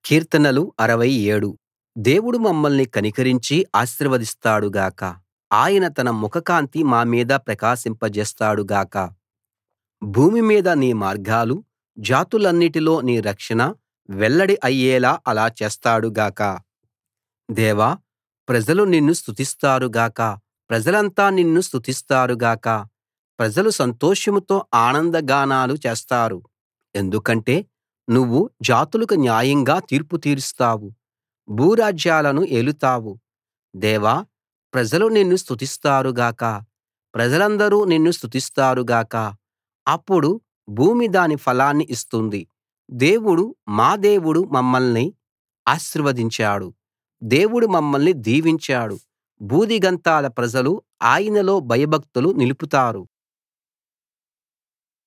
కీర్తనలు 67 దేవుడు మమ్మల్ని కనికరించి ఆశీర్వదిస్తాడు గాక ఆయన తన ముఖకాంతి మా మీద ప్రకాశింపజేస్తాడు గాక భూమి మీద నీ మార్గాలు జాతులన్నిటిలో నీ రక్షణ వెల్లడి అయ్యేలా అలా చేస్తాడు గాక దేవా ప్రజలు నిన్ను స్తుతిస్తారు గాక ప్రజలంతా నిన్ను స్తుతిస్తారు గాక ప్రజలు సంతోషంతో ఆనందగానాలు చేస్తారు ఎందుకంటే నువ్వు జాతులకు న్యాయంగా తీర్పు తీరుస్తావు భూరాజ్యాలను ఏలుతావు దేవా ప్రజలు నిన్ను స్తుతిస్తారు గాక ప్రజలందరూ నిన్ను స్తుతిస్తారు గాక అప్పుడు భూమి దాని ఫలాన్ని ఇస్తుంది దేవుడు మా దేవుడు మమ్మల్ని ఆశీర్వదించాడు దేవుడు మమ్మల్ని దీవించాడు భూదిగంతాల ప్రజలు ఆయనలో భయభక్తులు నిలుపుతారు